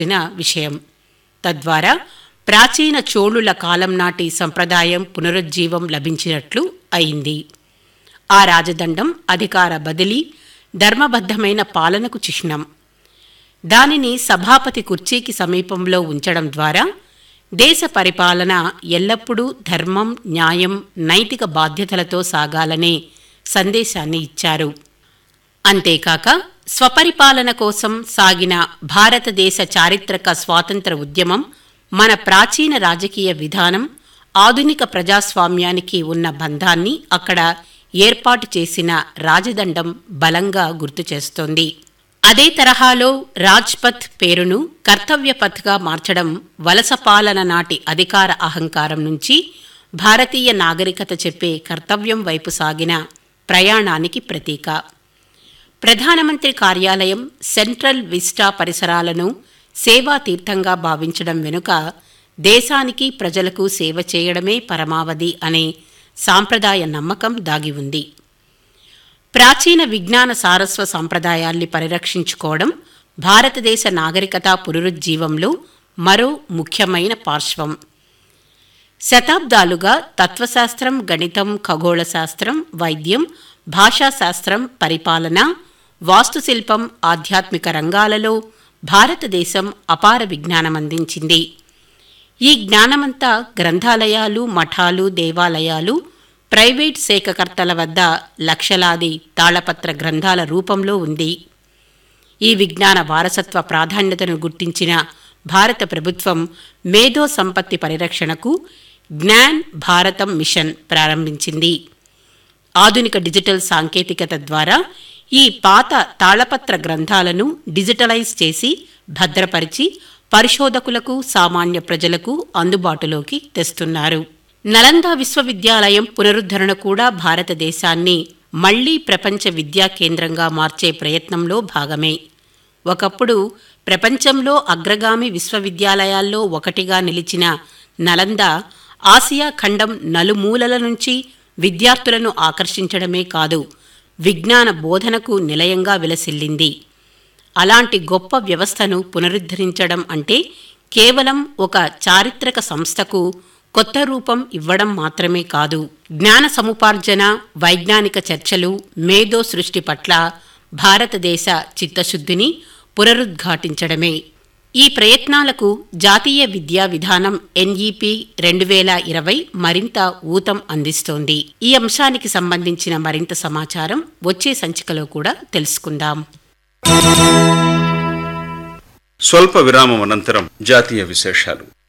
దిన విషయం తద్వారా ప్రాచీన చోళుల కాలం నాటి సంప్రదాయం పునరుజ్జీవం లభించినట్లు అయింది ఆ రాజదండం అధికార బదిలీ ధర్మబద్ధమైన పాలనకు చిహ్నం దానిని సభాపతి కుర్చీకి సమీపంలో ఉంచడం ద్వారా దేశ పరిపాలన ఎల్లప్పుడూ ధర్మం న్యాయం నైతిక బాధ్యతలతో సాగాలనే సందేశాన్ని ఇచ్చారు అంతేకాక స్వపరిపాలన కోసం సాగిన భారతదేశ చారిత్రక స్వాతంత్ర ఉద్యమం మన ప్రాచీన రాజకీయ విధానం ఆధునిక ప్రజాస్వామ్యానికి ఉన్న బంధాన్ని అక్కడ ఏర్పాటు చేసిన రాజదండం బలంగా గుర్తు చేస్తోంది అదే తరహాలో రాజ్పథ్ పేరును కర్తవ్యపథ్గా మార్చడం వలస పాలన నాటి అధికార అహంకారం నుంచి భారతీయ నాగరికత చెప్పే కర్తవ్యం వైపు సాగిన ప్రయాణానికి ప్రతీక ప్రధానమంత్రి కార్యాలయం సెంట్రల్ విస్టా పరిసరాలను సేవా తీర్థంగా భావించడం వెనుక దేశానికి ప్రజలకు సేవ చేయడమే పరమావధి అనే సాంప్రదాయ నమ్మకం దాగి ఉంది ప్రాచీన విజ్ఞాన సారస్వ సంప్రదాయాల్ని పరిరక్షించుకోవడం భారతదేశ నాగరికత పునరుజ్జీవంలో మరో ముఖ్యమైన పార్శ్వం శతాబ్దాలుగా తత్వశాస్త్రం గణితం ఖగోళ శాస్త్రం వైద్యం భాషాశాస్త్రం పరిపాలన వాస్తుశిల్పం ఆధ్యాత్మిక రంగాలలో భారతదేశం అపార విజ్ఞానం అందించింది ఈ జ్ఞానమంతా గ్రంథాలయాలు మఠాలు దేవాలయాలు ప్రైవేట్ శాఖకర్తల వద్ద లక్షలాది తాళపత్ర గ్రంథాల రూపంలో ఉంది ఈ విజ్ఞాన వారసత్వ ప్రాధాన్యతను గుర్తించిన భారత ప్రభుత్వం మేధో సంపత్తి పరిరక్షణకు జ్ఞాన్ భారతం మిషన్ ప్రారంభించింది ఆధునిక డిజిటల్ సాంకేతికత ద్వారా ఈ పాత తాళపత్ర గ్రంథాలను డిజిటలైజ్ చేసి భద్రపరిచి పరిశోధకులకు సామాన్య ప్రజలకు అందుబాటులోకి తెస్తున్నారు నలంద విశ్వవిద్యాలయం పునరుద్ధరణ కూడా భారతదేశాన్ని మళ్లీ ప్రపంచ విద్యా కేంద్రంగా మార్చే ప్రయత్నంలో భాగమే ఒకప్పుడు ప్రపంచంలో అగ్రగామి విశ్వవిద్యాలయాల్లో ఒకటిగా నిలిచిన నలంద ఆసియా ఖండం నలుమూలల నుంచి విద్యార్థులను ఆకర్షించడమే కాదు విజ్ఞాన బోధనకు నిలయంగా విలసిల్లింది అలాంటి గొప్ప వ్యవస్థను పునరుద్ధరించడం అంటే కేవలం ఒక చారిత్రక సంస్థకు కొత్త రూపం ఇవ్వడం మాత్రమే కాదు జ్ఞాన సముపార్జన వైజ్ఞానిక చర్చలు మేధో సృష్టి పట్ల భారతదేశ చిత్తశుద్ధిని పునరుద్ఘాటించడమే ఈ ప్రయత్నాలకు జాతీయ విద్యా విధానం ఎన్ఈపి రెండు వేల ఇరవై మరింత ఊతం అందిస్తోంది ఈ అంశానికి సంబంధించిన మరింత సమాచారం వచ్చే సంచికలో కూడా తెలుసుకుందాం స్వల్ప విరామం అనంతరం జాతీయ విశేషాలు